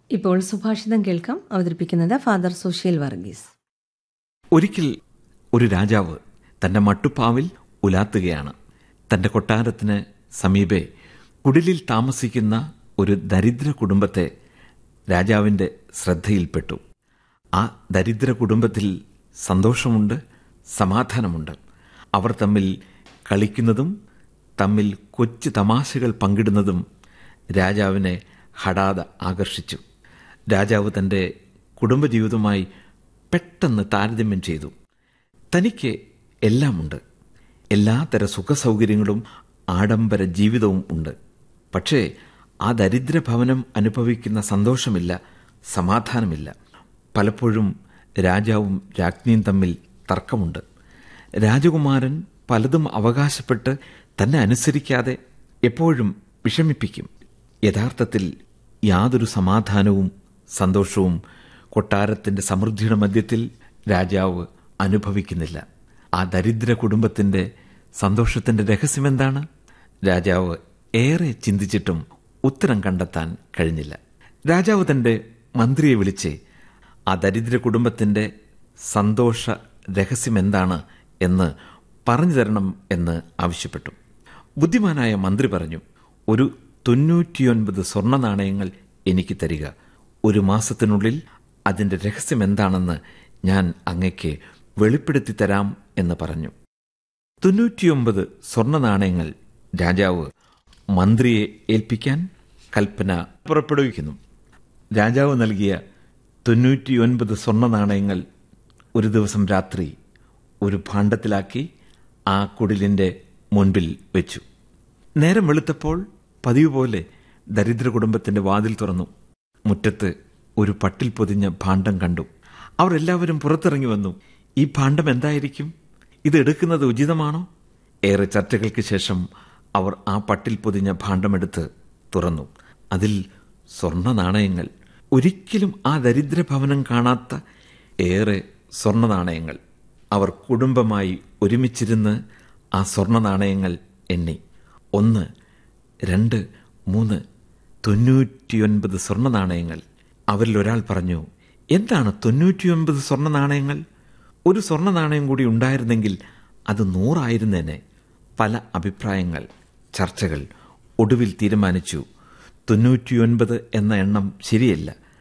ഇപ്പോൾ സുഭാഷിതം കേൾക്കാം അവതരിപ്പിക്കുന്നത് ഫാദർ സുശീൽ വർഗീസ് ഒരിക്കൽ ഒരു രാജാവ് തന്റെ മട്ടുപ്പാവിൽ ഉലാത്തുകയാണ് തന്റെ കൊട്ടാരത്തിന് സമീപെ കുടിലിൽ താമസിക്കുന്ന ഒരു ദരിദ്ര കുടുംബത്തെ രാജാവിന്റെ ശ്രദ്ധയിൽപ്പെട്ടു ആ ദരിദ്ര കുടുംബത്തിൽ സന്തോഷമുണ്ട് സമാധാനമുണ്ട് അവർ തമ്മിൽ കളിക്കുന്നതും തമ്മിൽ കൊച്ചു തമാശകൾ പങ്കിടുന്നതും രാജാവിനെ ഹഠാത് ആകർഷിച്ചു രാജാവ് തന്റെ കുടുംബജീവിതവുമായി പെട്ടെന്ന് താരതമ്യം ചെയ്തു തനിക്ക് എല്ലാമുണ്ട് എല്ലാത്തര സുഖസൗകര്യങ്ങളും ആഡംബര ജീവിതവും ഉണ്ട് പക്ഷേ ആ ദരിദ്ര ഭവനം അനുഭവിക്കുന്ന സന്തോഷമില്ല സമാധാനമില്ല പലപ്പോഴും രാജാവും രാജ്ഞിയും തമ്മിൽ തർക്കമുണ്ട് രാജകുമാരൻ പലതും അവകാശപ്പെട്ട് തന്നെ അനുസരിക്കാതെ എപ്പോഴും വിഷമിപ്പിക്കും യഥാർത്ഥത്തിൽ യാതൊരു സമാധാനവും സന്തോഷവും കൊട്ടാരത്തിന്റെ സമൃദ്ധിയുടെ മധ്യത്തിൽ രാജാവ് അനുഭവിക്കുന്നില്ല ആ ദരിദ്ര കുടുംബത്തിന്റെ സന്തോഷത്തിന്റെ രഹസ്യമെന്താണ് രാജാവ് ഏറെ ചിന്തിച്ചിട്ടും ഉത്തരം കണ്ടെത്താൻ കഴിഞ്ഞില്ല രാജാവ് തന്റെ മന്ത്രിയെ വിളിച്ച് ആ ദരിദ്ര കുടുംബത്തിന്റെ സന്തോഷ രഹസ്യം എന്താണ് എന്ന് പറഞ്ഞു തരണം എന്ന് ആവശ്യപ്പെട്ടു ബുദ്ധിമാനായ മന്ത്രി പറഞ്ഞു ഒരു തൊണ്ണൂറ്റിയൊൻപത് സ്വർണ്ണ നാണയങ്ങൾ എനിക്ക് തരിക ഒരു മാസത്തിനുള്ളിൽ അതിന്റെ രഹസ്യം എന്താണെന്ന് ഞാൻ അങ്ങയ്ക്ക് വെളിപ്പെടുത്തി തരാം എന്ന് പറഞ്ഞു തൊണ്ണൂറ്റിയൊമ്പത് സ്വർണ്ണ നാണയങ്ങൾ രാജാവ് മന്ത്രിയെ ഏൽപ്പിക്കാൻ കൽപ്പന പുറപ്പെടുവിക്കുന്നു രാജാവ് നൽകിയ തൊണ്ണൂറ്റിയൊൻപത് സ്വർണ്ണ നാണയങ്ങൾ ഒരു ദിവസം രാത്രി ഒരു ഭാണ്ഡത്തിലാക്കി ആ കുടിലിന്റെ മുൻപിൽ വെച്ചു നേരം വെളുത്തപ്പോൾ പതിവ് പോലെ ദരിദ്ര കുടുംബത്തിന്റെ വാതിൽ തുറന്നു മുറ്റത്ത് ഒരു പട്ടിൽ പൊതിഞ്ഞ ഭാണ്ഡം കണ്ടു അവർ എല്ലാവരും പുറത്തിറങ്ങി വന്നു ഈ ഭാണ്ഡം എന്തായിരിക്കും ഇത് എടുക്കുന്നത് ഉചിതമാണോ ഏറെ ചർച്ചകൾക്ക് ശേഷം അവർ ആ പട്ടിൽ പൊതിഞ്ഞ ഭാണ്ഡമെടുത്ത് തുറന്നു അതിൽ സ്വർണ്ണ നാണയങ്ങൾ ഒരിക്കലും ആ ദരിദ്ര ഭവനം കാണാത്ത ഏറെ സ്വർണ്ണ നാണയങ്ങൾ അവർ കുടുംബമായി ഒരുമിച്ചിരുന്ന് ആ സ്വർണ്ണ നാണയങ്ങൾ എണ്ണി ഒന്ന് രണ്ട് മൂന്ന് തൊണ്ണൂറ്റിയൊൻപത് സ്വർണ്ണ നാണയങ്ങൾ അവരിൽ ഒരാൾ പറഞ്ഞു എന്താണ് തൊണ്ണൂറ്റിയൊൻപത് സ്വർണ്ണ നാണയങ്ങൾ ഒരു സ്വർണ്ണ നാണയം കൂടി ഉണ്ടായിരുന്നെങ്കിൽ അത് നൂറായിരുന്നേനെ പല അഭിപ്രായങ്ങൾ ചർച്ചകൾ ഒടുവിൽ തീരുമാനിച്ചു തൊണ്ണൂറ്റിയൊൻപത് എന്ന എണ്ണം ശരിയല്ല